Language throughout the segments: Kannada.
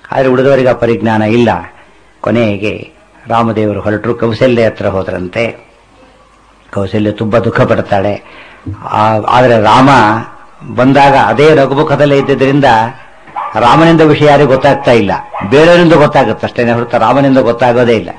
ಆದರೆ ಉಳಿದವರಿಗೆ ಆ ಪರಿಜ್ಞಾನ ಇಲ್ಲ ಕೊನೆಗೆ ರಾಮದೇವರು ಹೊರಟರು ಕೌಶಲ್ಯ ಹತ್ರ ಹೋದ್ರಂತೆ ಕೌಶಲ್ಯ ತುಂಬಾ ದುಃಖ ಪಡ್ತಾಳೆ ಆ- ಆದರೆ ರಾಮ ಬಂದಾಗ ಅದೇ ರಘುಮುಖದಲ್ಲೇ ಇದ್ದಿದ್ದರಿಂದ ರಾಮನಿಂದ ವಿಷಯ ಯಾರಿಗೂ ಗೊತ್ತಾಗ್ತಾ ಇಲ್ಲ ಬೇರೆಯವರಿಂದ ಗೊತ್ತಾಗುತ್ತೆ ಅಷ್ಟೇ ಹೊರತು ರಾಮನಿಂದ ಗೊತ್ತಾಗೋದೇ ಇಲ್ಲ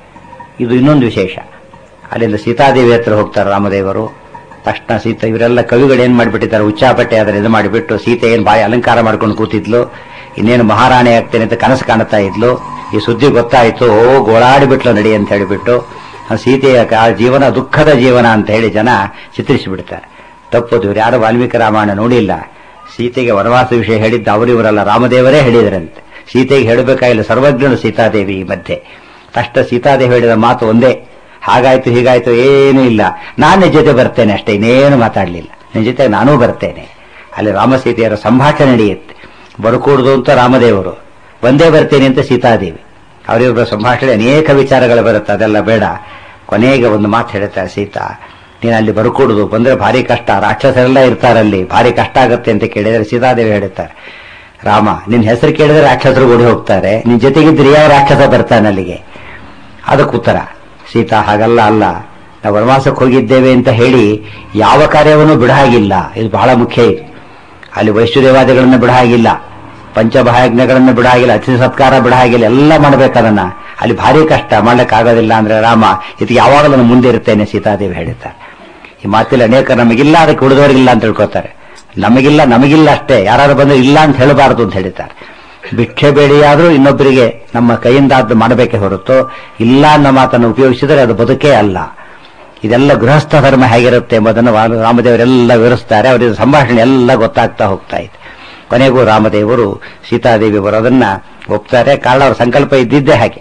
ಇದು ಇನ್ನೊಂದು ವಿಶೇಷ ಅಲ್ಲಿಂದ ಸೀತಾದೇವಿ ಹತ್ರ ಹೋಗ್ತಾರೆ ರಾಮದೇವರು ತಕ್ಷಣ ಸೀತಾ ಇವರೆಲ್ಲ ಕವಿಗಳು ಏನ್ ಮಾಡ್ಬಿಟ್ಟಿದ್ದಾರೆ ಉಚ್ಚಾಪಟ್ಟೆ ಅದನ್ನ ಇದು ಮಾಡಿಬಿಟ್ಟು ಸೀತೆ ಏನ್ ಬಾಯಿ ಅಲಂಕಾರ ಮಾಡ್ಕೊಂಡು ಕೂತಿದ್ಲು ಇನ್ನೇನು ಮಹಾರಾಣಿ ಆಗ್ತೇನೆ ಅಂತ ಕನಸು ಕಾಣ್ತಾ ಇದ್ಲು ಈ ಸುದ್ದಿ ಗೊತ್ತಾಯ್ತು ಓ ಗೋಳಾಡಿಬಿಟ್ಲು ನಡಿ ಅಂತ ಹೇಳಿಬಿಟ್ಟು ಆ ಸೀತೆಯ ಕ- ಜೀವನ ದುಃಖದ ಜೀವನ ಅಂತ ಹೇಳಿ ಜನ ಚಿತ್ರಿಸಿ ಬಿಡ್ತಾರೆ ತಪ್ಪದು ಇವ್ರು ಯಾರು ವಾಲ್ಮೀಕಿ ರಾಮಾಯಣ ನೋಡಿಲ್ಲ ಸೀತೆಗೆ ವನವಾಸ ವಿಷಯ ಹೇಳಿದ್ದು ಅವರಿವರಲ್ಲ ರಾಮದೇವರೇ ಹೇಳಿದರಂತೆ ಸೀತೆಗೆ ಹೇಳಬೇಕಾಗಿಲ್ಲ ಸರ್ವಜ್ಞನು ಸೀತಾದೇವಿ ಈ ಮಧ್ಯೆ ತಷ್ಟ ಸೀತಾದೇವಿ ಹೇಳಿದ ಮಾತು ಒಂದೇ ಹಾಗಾಯ್ತು ಹೀಗಾಯ್ತು ಏನೂ ಇಲ್ಲ ನಾನು ನಿನ್ ಜೊತೆ ಬರ್ತೇನೆ ಅಷ್ಟೇ ಇನ್ನೇನು ಮಾತಾಡಲಿಲ್ಲ ನಿನ್ನ ಜೊತೆ ನಾನೂ ಬರ್ತೇನೆ ಅಲ್ಲಿ ರಾಮಸೀತೆಯರ ಸಂಭಾಷಣೆ ನಡೆಯುತ್ತೆ ಬರ್ಕೂಡ್ದು ಅಂತ ರಾಮದೇವರು ಒಂದೇ ಬರ್ತೇನೆ ಅಂತ ಸೀತಾದೇವಿ ಅವರಿಬ್ಬರ ಸಂಭಾಷಣೆ ಅನೇಕ ವಿಚಾರಗಳು ಬರುತ್ತೆ ಅದೆಲ್ಲ ಬೇಡ ಕೊನೆಗೆ ಒಂದು ಮಾತು ಹೇಳ್ತಾರೆ ಸೀತಾ ನೀನು ಅಲ್ಲಿ ಬರ್ಕೂಡುದು ಬಂದ್ರೆ ಭಾರಿ ಕಷ್ಟ ರಾಕ್ಷಸರೆಲ್ಲ ಇರ್ತಾರಲ್ಲಿ ಭಾರಿ ಕಷ್ಟ ಆಗುತ್ತೆ ಅಂತ ಕೇಳಿದರೆ ಸೀತಾದೇವಿ ಹೇಳುತ್ತಾರೆ ರಾಮ ನಿನ್ನ ಹೆಸರು ಕೇಳಿದ್ರೆ ರಾಕ್ಷಸರು ಓಡಿ ಹೋಗ್ತಾರೆ ನಿನ್ ಜೊತೆಗಿದ್ರೆ ಯಾವ ರಾಕ್ಷಸ ಬರ್ತಾನೆ ಅಲ್ಲಿಗೆ ಅದಕ್ಕೆ ಉತ್ತರ ಸೀತಾ ಹಾಗಲ್ಲ ಅಲ್ಲ ನಾವು ವನವಾಸಕ್ಕೆ ಹೋಗಿದ್ದೇವೆ ಅಂತ ಹೇಳಿ ಯಾವ ಕಾರ್ಯವನ್ನು ಬಿಡಹಾಗಿಲ್ಲ ಇದು ಬಹಳ ಮುಖ್ಯ ಇದು ಅಲ್ಲಿ ವೈಷ್ಣುದೇವಾದಿಗಳನ್ನ ಬಿಡಹಾಗಿಲ್ಲ ಪಂಚಭಾಯಜ್ಞಗಳನ್ನ ಬಿಡಹಾಗಿಲ್ಲ ಅತಿಥಿ ಸತ್ಕಾರ ಬಿಡಹಾಗಿಲ್ಲ ಎಲ್ಲ ಮಾಡ್ಬೇಕದನ್ನ ಅಲ್ಲಿ ಭಾರಿ ಕಷ್ಟ ಮಾಡ್ಲಿಕ್ಕೆ ಆಗೋದಿಲ್ಲ ಅಂದ್ರೆ ರಾಮ ಇದು ಯಾವಾಗಲೂ ನಾನು ಮುಂದೆ ಇರ್ತೇನೆ ಸೀತಾದೇವಿ ಹೇಳುತ್ತಾರೆ ಈ ಮಾತಿಲ್ಲ ಅನೇಕ ನಮಗಿಲ್ಲ ಅದಕ್ಕೆ ಉಳಿದವರಿಗಿಲ್ಲ ಅಂತ ತಿಳ್ಕೊತಾರೆ ನಮಗಿಲ್ಲ ನಮಗಿಲ್ಲ ಅಷ್ಟೇ ಯಾರು ಬಂದ್ರೆ ಇಲ್ಲ ಅಂತ ಹೇಳಬಾರದು ಅಂತ ಹೇಳ್ತಾರೆ ಭಿಕ್ಷೆ ಬೇಡಿಯಾದ್ರೂ ಇನ್ನೊಬ್ಬರಿಗೆ ನಮ್ಮ ಕೈಯಿಂದ ಅದು ಮಾಡಬೇಕೇ ಹೊರತು ಇಲ್ಲ ಅನ್ನೋ ಮಾತನ್ನು ಉಪಯೋಗಿಸಿದರೆ ಅದು ಬದುಕೇ ಅಲ್ಲ ಇದೆಲ್ಲ ಗೃಹಸ್ಥ ಧರ್ಮ ಹೇಗಿರುತ್ತೆ ಎಂಬುದನ್ನು ವಾ- ರಾಮದೇವರೆಲ್ಲ ವಿವರಿಸ್ತಾರೆ ಅವರಿಗೆ ಸಂಭಾಷಣೆ ಎಲ್ಲ ಗೊತ್ತಾಗ್ತಾ ಹೋಗ್ತಾ ಇದೆ ಕೊನೆಗೂ ರಾಮದೇವರು ಸೀತಾದೇವಿ ಬರೋದನ್ನ ಒಪ್ತಾರೆ ಕಾರಣ ಅವ್ರ ಸಂಕಲ್ಪ ಇದ್ದಿದ್ದೇ ಹಾಗೆ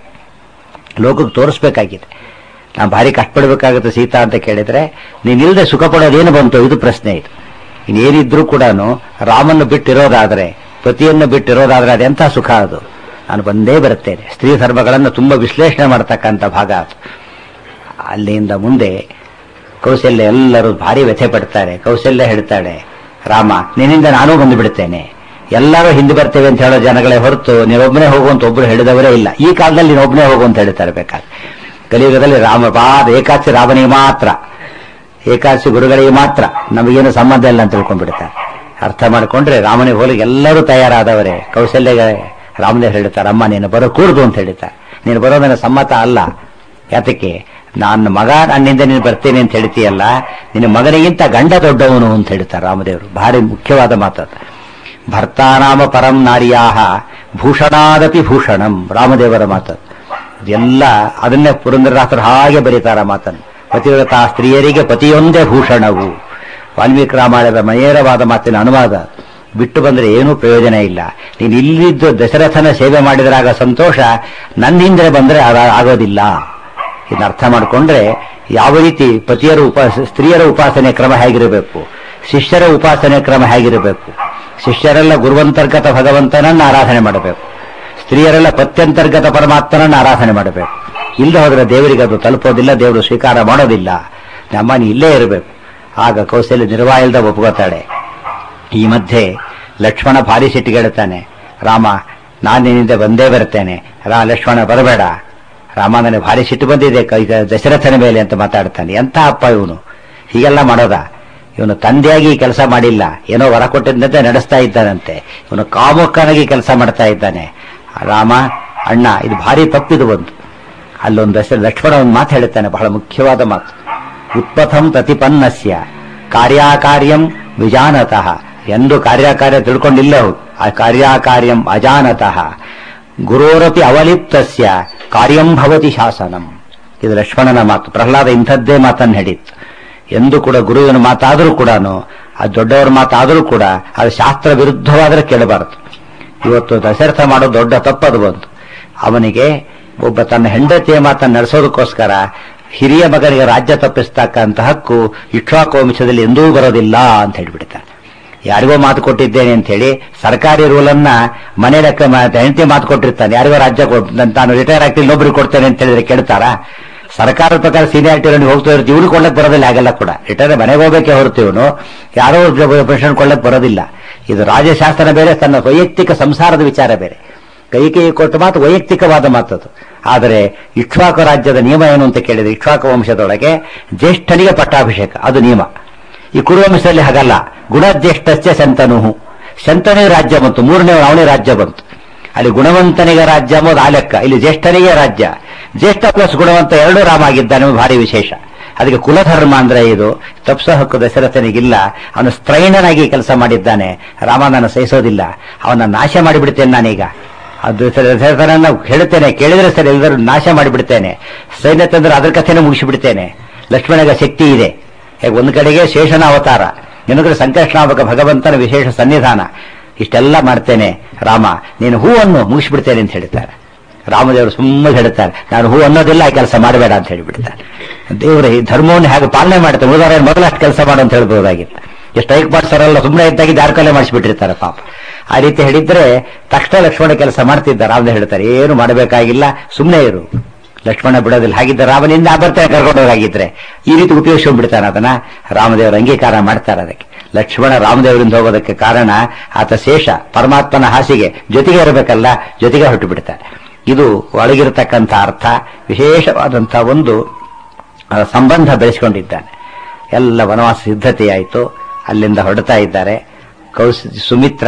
ಲೋಕಕ್ಕೆ ತೋರಿಸ್ಬೇಕಾಗಿದೆ ನಾನು ಭಾರಿ ಕಷ್ಟಪಡಬೇಕಾಗುತ್ತೆ ಸೀತಾ ಅಂತ ಕೇಳಿದ್ರೆ ನೀನಿಲ್ಲದೆ ಸುಖ ಪಡೋದೇನು ಬಂತು ಇದು ಪ್ರಶ್ನೆ ಇದು ಇನ್ನೇನಿದ್ರೂ ಕೂಡ ರಾಮನ್ನು ಬಿಟ್ಟಿರೋದಾದ್ರೆ ಪತಿಯನ್ನು ಬಿಟ್ಟಿರೋದಾದ್ರೆ ಅದೆಂಥ ಸುಖ ಅದು ನಾನು ಬಂದೇ ಬರುತ್ತೇನೆ ಸ್ತ್ರೀ ಧರ್ಮಗಳನ್ನು ತುಂಬಾ ವಿಶ್ಲೇಷಣೆ ಮಾಡತಕ್ಕಂಥ ಭಾಗ ಅದು ಅಲ್ಲಿಂದ ಮುಂದೆ ಕೌಶಲ್ಯ ಎಲ್ಲರೂ ಭಾರಿ ವ್ಯಥೆ ಪಡ್ತಾರೆ ಕೌಶಲ್ಯ ಹೇಳ್ತಾಳೆ ರಾಮ ನಿನ್ನಿಂದ ನಾನೂ ಬಂದು ಬಿಡ್ತೇನೆ ಎಲ್ಲರೂ ಹಿಂದೆ ಬರ್ತೇವೆ ಅಂತ ಹೇಳೋ ಜನಗಳೇ ಹೊರತು ನೀನೊಬ್ಬನೇ ಹೋಗುವಂತ ಒಬ್ರು ಹೇಳಿದವರೇ ಇಲ್ಲ ಈ ಕಾಲದಲ್ಲಿ ನೀನೊಬ್ಬನೇ ಹೋಗು ಅಂತ ಹೇಳ್ತಾರೆ ಬೇಕಾದ್ರೆ ಕಲಿಯುಗದಲ್ಲಿ ರಾಮ ಬಾದ ಏಕಾದಶಿ ರಾಮನಿಗೆ ಮಾತ್ರ ಏಕಾದಶಿ ಗುರುಗಳಿಗೆ ಮಾತ್ರ ನಮಗೇನು ಸಂಬಂಧ ಇಲ್ಲ ಅಂತ ತಿಳ್ಕೊಂಡ್ಬಿಡ್ತಾರೆ ಅರ್ಥ ಮಾಡಿಕೊಂಡ್ರೆ ರಾಮನಿಗೆ ಹೋಲಿಗೆ ಎಲ್ಲರೂ ತಯಾರಾದವರೇ ಕೌಶಲ್ಯ ರಾಮದೇವ್ ಹೇಳ್ತಾರೆ ಅಮ್ಮ ನೀನು ಬರೋ ಕೂರ್ದು ಅಂತ ಹೇಳ್ತಾರೆ ನೀನು ಬರೋದನ್ನ ಸಮ್ಮತ ಅಲ್ಲ ಯಾತಕ್ಕೆ ನನ್ನ ಮಗ ನನ್ನಿಂದ ನೀನು ಬರ್ತೇನೆ ಅಂತ ಹೇಳ್ತೀಯಲ್ಲ ನಿನ್ನ ಮಗನಿಗಿಂತ ಗಂಡ ದೊಡ್ಡವನು ಅಂತ ಹೇಳ್ತಾರೆ ರಾಮದೇವರು ಭಾರಿ ಮುಖ್ಯವಾದ ಮಾತದು ಭರ್ತಾನಾಮ ಪರಂ ನಾರ್ಯಾಹ ಭೂಷಣಾದಪಿ ಭೂಷಣಂ ರಾಮದೇವರ ಮಾತು ಇದೆಲ್ಲ ಅದನ್ನೇ ಪುರಂದರದಾಸರು ಹಾಗೆ ಬರೀತಾರ ಮಾತನ್ನು ಪತಿವ್ರತ ಸ್ತ್ರೀಯರಿಗೆ ಪತಿಯೊಂದೇ ಭೂಷಣವು ವಾಲ್ಮೀಕಿ ರಾಮಾಯಣದ ನೇರವಾದ ಮಾತಿನ ಅನುವಾದ ಬಿಟ್ಟು ಬಂದ್ರೆ ಏನೂ ಪ್ರಯೋಜನ ಇಲ್ಲ ನೀನು ಇಲ್ಲಿದ್ದು ದಶರಥನ ಸೇವೆ ಮಾಡಿದ್ರಾಗ ಸಂತೋಷ ನನ್ನ ಹಿಂದೆ ಬಂದ್ರೆ ಅದ- ಆಗೋದಿಲ್ಲ ಇದನ್ನ ಅರ್ಥ ಮಾಡಿಕೊಂಡ್ರೆ ಯಾವ ರೀತಿ ಪತಿಯರ ಉಪಾಸ ಸ್ತ್ರೀಯರ ಉಪಾಸನೆ ಕ್ರಮ ಹೇಗಿರಬೇಕು ಶಿಷ್ಯರ ಉಪಾಸನೆ ಕ್ರಮ ಹೇಗಿರಬೇಕು ಶಿಷ್ಯರೆಲ್ಲ ಗುರುವಂತರ್ಗತ ಭಗವಂತನನ್ನ ಆರಾಧನೆ ಮಾಡಬೇಕು ಸ್ತ್ರೀಯರೆಲ್ಲ ಪತ್ಯಂತರ್ಗತ ಪರಮಾತ್ಮನನ್ನ ಆರಾಧನೆ ಮಾಡಬೇಕು ಇಲ್ಲದೆ ಹೋದ್ರೆ ದೇವರಿಗೆ ಅದು ತಲುಪೋದಿಲ್ಲ ದೇವರು ಸ್ವೀಕಾರ ಮಾಡೋದಿಲ್ಲ ನಮ್ಮ ನೀ ಇಲ್ಲೇ ಇರಬೇಕು ಆಗ ಕೌಶಲ್ಯ ನಿರ್ವಾಯಿಲ್ದ ಒಪ್ಕೋತಾಳೆ ಈ ಮಧ್ಯೆ ಲಕ್ಷ್ಮಣ ಭಾರಿ ಸಿಟ್ಟಿಗೆ ಹೇಳ್ತಾನೆ ರಾಮ ನಾನು ನಿನ್ನಿಂದ ಬಂದೇ ಬರ್ತೇನೆ ರಾ ಲಕ್ಷ್ಮಣ ಬರಬೇಡ ರಾಮ ನನಗೆ ಭಾರಿ ಸಿಟ್ಟು ಬಂದಿದೆ ಕೈ- ದಶರಥನ ಮೇಲೆ ಅಂತ ಮಾತಾಡ್ತಾನೆ ಎಂಥ ಅಪ್ಪ ಇವನು ಹೀಗೆಲ್ಲ ಮಾಡೋದ ಇವನು ತಂದೆಯಾಗಿ ಕೆಲಸ ಮಾಡಿಲ್ಲ ಏನೋ ವರ ಕೊಟ್ಟಿದ್ದಂತೆ ನಡೆಸ್ತಾ ಇದ್ದಾನಂತೆ ಇವನು ಕಾಮುಕನಾಗಿ ಕೆಲಸ ಮಾಡ್ತಾ ಇದ್ದಾನೆ ರಾಮ ಅಣ್ಣ ಇದು ಭಾರಿ ತಪ್ಪಿದು ಬಂತು ಅಲ್ಲೊಂದು ದಶ ಲಕ್ಷ್ಮಣ ಒಂದು ಮಾತು ಹೇಳುತ್ತಾನೆ ಬಹಳ ಮುಖ್ಯವಾದ ಮಾತು ಉತ್ಪಥಂ ಪ್ರತಿಪನ್ನಸ್ಯ ಕಾರ್ಯಾಕಾರ್ಯಂ ವಿಜಾನತಃ ಎಂದು ಕಾರ್ಯಕಾರ್ಯ ತಿಳ್ಕೊಂಡಿಲ್ಲ ಅವ್ರು. ಆ ಕಾರ್ಯಾಕಾರ್ಯಂ ಅಜಾನತಃ ಗುರೋರಪಿ ಅವಲಿಪ್ತಸ್ಯ ಕಾರ್ಯಂ ಭವತಿ ಶಾಸನಂ ಇದು ಲಕ್ಷ್ಮಣನ ಮಾತು ಪ್ರಹ್ಲಾದ ಇಂಥದ್ದೇ ಮಾತನ್ನು ಹೇಳಿತ್ತು ಎಂದು ಕೂಡ ಗುರುವಿನ ಮಾತಾದರೂ ಕೂಡ ಆ ದೊಡ್ಡವರ ಮಾತಾದರೂ ಕೂಡ ಅದು ಶಾಸ್ತ್ರ ವಿರುದ್ಧವಾದರೆ ಕೇಳಬಾರದು ಇವತ್ತು ದಶರಥ ಮಾಡೋ ದೊಡ್ಡ ತಪ್ಪದು ಬಂತು ಅವನಿಗೆ ಒಬ್ಬ ತನ್ನ ಹೆಂಡತಿಯ ಮಾತನ್ನು ನಡೆಸೋದಕ್ಕೋಸ್ಕರ ಹಿರಿಯ ಮಗನಿಗೆ ರಾಜ್ಯ ತಪ್ಪಿಸ್ತಕ್ಕಂಥ ಹಕ್ಕು ಇಕ್ಷ್ವಾಕು ವಂಶದಲ್ಲಿ ಎಂದೂ ಬರೋದಿಲ್ಲ ಅಂತ ಹೇಳ್ಬಿಡ್ತಾನೆ ಯಾರಿಗೋ ಮಾತು ಕೊಟ್ಟಿದ್ದೇನೆ ಅಂತ ಹೇಳಿ ಸರ್ಕಾರಿ ರೂಲನ್ನ ಮನೆ ಲೆಕ್ಕ ಮಾ- ಹೆಂಡತಿ ಮಾತು ಕೊಟ್ಟಿರ್ತಾನೆ ಯಾರಿಗೋ ರಾಜ್ಯ ಕೊಟ್ ನಾನ್- ತಾನು ರಿಟೈರ್ ಆಗ್ತೀನಿ ಇನ್ನೊಬ್ರಿಗೆ ಕೊಡ್ತೇನೆ ಅಂತ ಹೇಳಿದ್ರೆ ಕೇಳ್ತಾರ ಸರ್ಕಾರದ ಪ್ರಕಾರ ಸೀನಿಯಾರಿಟಿ ಹೋಗ್ತಾ ಇರ್ತೀವಿ ಇವ್ರು ಕೊಡ್ಲಕ್ ಬರೋದಿಲ್ಲ ಹಾಗೆಲ್ಲ ಕೂಡ ರಿಟೈರ್ ಮನೆಗೆ ಹೋಗ್ಬೇಕೆ ಹೊರತು ಇವನು ಯಾರೋ ಪೆನ್ಷನ್ ಕೊಡ್ಲಕ್ ಬರೋದಿಲ್ಲ ಇದು ರಾಜಶಾಸ್ತ್ರ ಬೇರೆ ತನ್ನ ವೈಯಕ್ತಿಕ ಸಂಸಾರದ ವಿಚಾರ ಬೇರೆ ಕೈಕೇಯಿ ಕೊಟ್ಟ ಮಾತು ವೈಯಕ್ತಿಕವಾದ ಮಾತದು ಆದರೆ ಇಕ್ಷ್ವಾಕ ರಾಜ್ಯದ ನಿಯಮ ಏನು ಅಂತ ಕೇಳಿದ್ರೆ ಇಕ್ಷ್ವಾಕ ವಂಶದೊಳಗೆ ಜ್ಯೇಷ್ಠನಿಗೆ ಪಟ್ಟಾಭಿಷೇಕ ಅದು ನಿಯಮ ಈ ಕುರುವಂಶದಲ್ಲಿ ಹಾಗಲ್ಲ ಗುಣಜ್ಯೇಷ್ಠಸ್ಯ ಶಂತನುಹು ಶಂತನಿಗೆ ರಾಜ್ಯ ಬಂತು ಮೂರನೇ ಅವನೇ ರಾಜ್ಯ ಬಂತು ಅಲ್ಲಿ ಗುಣವಂತನಿಗೆ ರಾಜ್ಯ ಎಂಬುದು ಆ ಲೆಕ್ಕ ಇಲ್ಲಿ ಜ್ಯೇಷ್ಠನಿಗೆ ರಾಜ್ಯ ಜ್ಯೇಷ್ಠ ಪ್ಲಸ್ ಗುಣವಂತ ಎರಡೂ ರಾಮ ಆಗಿದ್ದಾನೆ ಎಂಬುದು ಭಾರಿ ವಿಶೇಷ ಅದಕ್ಕೆ ಕುಲಧರ್ಮ ಅಂದ್ರೆ ಇದು ತಪ್ಸ ಹಕ್ಕು ದಶರಥನಿಗಿಲ್ಲ ಅವನು ಸ್ತ್ರೈಣನಾಗಿ ಕೆಲಸ ಮಾಡಿದ್ದಾನೆ ರಾಮ ನಾನು ಸಹಿಸೋದಿಲ್ಲ ಅವನ ನಾಶ ಮಾಡಿಬಿಡ್ತೇನೆ ನಾನೀಗ ಅದು ದಶರಥನನ್ನ ಹೇಳುತ್ತೇನೆ ಕೇಳಿದ್ರೆ ಸರಿ ಎಲ್ಲರೂ ನಾಶ ಮಾಡಿಬಿಡ್ತೇನೆ ಸೈನ್ಯ ತಂದ್ರೆ ಅದ್ರ ಕಥೆನೇ ಮುಗಿಸಿಬಿಡ್ತೇನೆ ಲಕ್ಷ್ಮಣಗ ಶಕ್ತಿ ಇದೆ ಹೇಗೆ ಒಂದು ಕಡೆಗೆ ಶೇಷನ ಅವತಾರ ಇನ್ನೊಂದು ಸಂಕರ್ಷಣಾವಕ ಭಗವಂತನ ವಿಶೇಷ ಸನ್ನಿಧಾನ ಇಷ್ಟೆಲ್ಲ ಮಾಡ್ತೇನೆ ರಾಮ ನೀನು ಹೂವನ್ನು ಮುಗಿಸ್ಬಿಡ್ತೇನೆ ಅಂತ ಹೇಳ್ತಾರೆ ರಾಮದೇವರು ಸುಮ್ಮನೆ ಹೇಳ್ತಾರೆ ನಾನು ಹೂ ಅನ್ನೋದಿಲ್ಲ ಆ ಕೆಲಸ ಮಾಡಬೇಡ ಅಂತ ಹೇಳಿಬಿಡ್ತಾರೆ ದೇವರು ಈ ಧರ್ಮವನ್ನು ಹೇಗೆ ಪಾಲನೆ ಮಾಡ್ತಾರೆ ಉದಾಹರಣೆ ಮೊದಲು ಅಷ್ಟು ಕೆಲಸ ಮಾಡು ಅಂತ ಹೇಳ್ಬೋದಾಗಿತ್ತು ಎಷ್ಟು ಸ್ಟ್ರೈಕ್ ಮಾಡ್ತಾರಲ್ಲ ಸುಮ್ಮನೆ ಇದ್ದಾಗಿ ದಾರ್ಕಲೆ ಮಾಡಿಸ್ಬಿಟ್ಟಿರ್ತಾರೆ ಪಾಪ ಆ ರೀತಿ ಹೇಳಿದ್ರೆ ತಕ್ಷಣ ಲಕ್ಷ್ಮಣ ಕೆಲಸ ಮಾಡ್ತಿದ್ದ ರಾಮದ ಹೇಳ್ತಾರೆ ಏನು ಮಾಡಬೇಕಾಗಿಲ್ಲ ಸುಮ್ಮನೆ ಇರು ಲಕ್ಷ್ಮಣ ಬಿಡೋದಿಲ್ಲ ಹಾಗಿದ್ದ ರಾಮನಿಂದ ಬರ್ತಾನೆ ಕರ್ಕೊಂಡೋಗಾಗಿದ್ರೆ ಈ ರೀತಿ ಉಪಯೋಗಿಸ್ಕೊಂಡ್ಬಿಡ್ತಾನೆ ಅದನ್ನ ರಾಮದೇವರ ಅಂಗೀಕಾರ ಮಾಡ್ತಾರೆ ಅದಕ್ಕೆ ಲಕ್ಷ್ಮಣ ರಾಮದೇವರಿಂದ ಹೋಗೋದಕ್ಕೆ ಕಾರಣ ಆತ ಶೇಷ ಪರಮಾತ್ಮನ ಹಾಸಿಗೆ ಜೊತೆಗೆ ಇರಬೇಕಲ್ಲ ಜೊತೆಗೆ ಹೊರಟು ಬಿಡ್ತಾರೆ ಇದು ಒಳಗಿರತಕ್ಕಂಥ ಅರ್ಥ ವಿಶೇಷವಾದಂತಹ ಒಂದು ಆ, ಸಂಬಂಧ ಬೆಳೆಸಿಕೊಂಡಿದ್ದಾನೆ ಎಲ್ಲ ವನವಾಸ ಸಿದ್ಧತೆಯಾಯಿತು ಅಲ್ಲಿಂದ ಹೊರಡ್ತಾ ಇದ್ದಾರೆ ಕೌಸ್ ಸುಮಿತ್ರ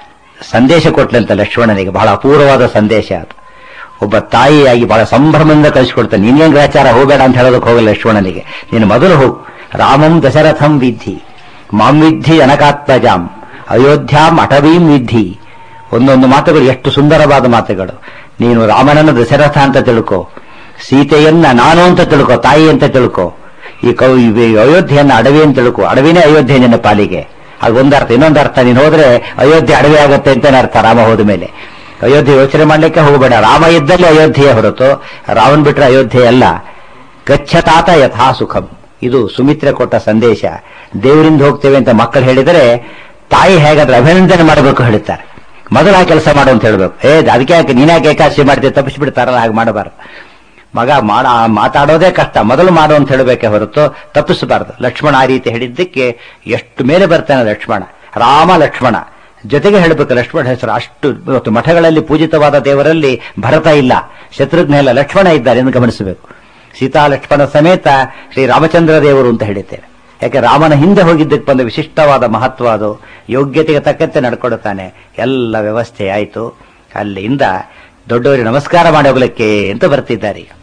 ಸಂದೇಶ ಕೊಟ್ಲಂತ ಲಕ್ಷ್ಮಣನಿಗೆ ಬಹಳ ಅಪೂರ್ವವಾದ ಸಂದೇಶ ಅದು ಒಬ್ಬ ತಾಯಿಯಾಗಿ ಬಹಳ ಸಂಭ್ರಮದಿಂದ ಕಳಿಸಿಕೊಡ್ತಾನೆ ನೀನೇನ್ ಗ್ರಾಚಾರ ಹೋಗಬೇಡ ಅಂತ ಹೇಳೋದಕ್ಕೆ ಹೋಗಲ್ಲ ಲಕ್ಷ್ಮಣನಿಗೆ ನೀನು ಮೊದಲು ಹೋಗು ರಾಮಂ ದಶರಥಂ ವಿಧಿ ಮಾಂ ವಿಧಿ ಜನಕಾತ್ಮಜಾಂ ಅಯೋಧ್ಯಾಂ ಅಟವೀಂ ವಿಧಿ ಒಂದೊಂದು ಮಾತುಗಳು ಎಷ್ಟು ಸುಂದರವಾದ ಮಾತುಗಳು ನೀನು ರಾಮನನ್ನು ದಶರಥ ಅಂತ ತಿಳ್ಕೊ ಸೀತೆಯನ್ನ ನಾನು ಅಂತ ತಿಳ್ಕೊ ತಾಯಿ ಅಂತ ತಿಳ್ಕೊ ಈ ಕೌ ಈ ಅಯೋಧ್ಯೆಯನ್ನ ಅಡವಿ ಅಂತ ತಿಳ್ಕೊ ಅಡವಿನೇ ಅಯೋಧ್ಯೆ ನಿನ್ನ ಪಾಲಿಗೆ ಅದು ಒಂದರ್ಥ ಇನ್ನೊಂದು ಅರ್ಥ ನೀನು ಹೋದ್ರೆ ಅಯೋಧ್ಯೆ ಅಡವಿ ಆಗುತ್ತೆ ಅಂತಾನೆ ಅರ್ಥ ರಾಮ ಹೋದ ಮೇಲೆ ಅಯೋಧ್ಯೆ ಯೋಚನೆ ಮಾಡ್ಲಿಕ್ಕೆ ಹೋಗಬೇಡ ರಾಮ ಇದ್ದಲ್ಲಿ ಅಯೋಧ್ಯೆಯ ಹೊರತು ರಾಮನ್ ಬಿಟ್ರೆ ಅಯೋಧ್ಯೆ ಅಲ್ಲ ಗಚ್ಚತಾತ ಯಥಾ ಸುಖಂ ಇದು ಸುಮಿತ್ರೆ ಕೊಟ್ಟ ಸಂದೇಶ ದೇವರಿಂದ ಹೋಗ್ತೇವೆ ಅಂತ ಮಕ್ಕಳು ಹೇಳಿದರೆ ತಾಯಿ ಹೇಗಾದ್ರೆ ಅಭಿನಂದನೆ ಮಾಡಬೇಕು ಹೇಳ್ತಾರೆ ಮೊದಲು ಆ ಕೆಲಸ ಮಾಡು ಅಂತ ಹೇಳ್ಬೇಕು ಏ ಅದಕ್ಕೆ ಯಾಕೆ ನೀನ್ಯಾಕೆ ಏಕಾದಶಿ ಮಾಡ್ತೀವಿ ತಪ್ಪಿಸ್ಬಿಡ್ತಾರಲ್ಲ ಹಾಗೆ ಮಾಡಬಾರ್ದು ಮಗ ಮಾಡ ಮಾತಾಡೋದೇ ಕಷ್ಟ ಮೊದಲು ಮಾಡು ಅಂತ ಹೇಳಬೇಕೆ ಹೊರತು ತಪ್ಪಿಸಬಾರದು ಲಕ್ಷ್ಮಣ ಆ ರೀತಿ ಹೇಳಿದ್ದಕ್ಕೆ ಎಷ್ಟು ಮೇಲೆ ಬರ್ತಾನೆ ಲಕ್ಷ್ಮಣ ರಾಮ ಲಕ್ಷ್ಮಣ ಜೊತೆಗೆ ಹೇಳಬೇಕು ಲಕ್ಷ್ಮಣ ಹೆಸರು ಅಷ್ಟು ಇವತ್ತು ಮಠಗಳಲ್ಲಿ ಪೂಜಿತವಾದ ದೇವರಲ್ಲಿ ಭರತ ಇಲ್ಲ ಶತ್ರುಘ್ನ ಇಲ್ಲ ಲಕ್ಷ್ಮಣ ಇದ್ದಾರೆ ಎಂದು ಗಮನಿಸಬೇಕು ಸೀತಾ ಲಕ್ಷ್ಮಣ ಸಮೇತ ಶ್ರೀ ರಾಮಚಂದ್ರ ದೇವರು ಅಂತ ಹೇಳಿದ್ದೇವೆ ಯಾಕೆ ರಾಮನ ಹಿಂದೆ ಹೋಗಿದ್ದಕ್ಕೆ ಬಂದ ವಿಶಿಷ್ಟವಾದ ಮಹತ್ವ ಅದು ಯೋಗ್ಯತೆಗೆ ತಕ್ಕಂತೆ ನಡ್ಕೊಡುತ್ತಾನೆ ಎಲ್ಲ ವ್ಯವಸ್ಥೆ ಆಯಿತು ಅಲ್ಲಿಂದ ದೊಡ್ಡವರಿಗೆ ನಮಸ್ಕಾರ ಮಾಡಿ ಹೋಗ್ಲಿಕ್ಕೆ ಅಂತ ಬರ್ತಿದ್ದಾರೆ ಈಗ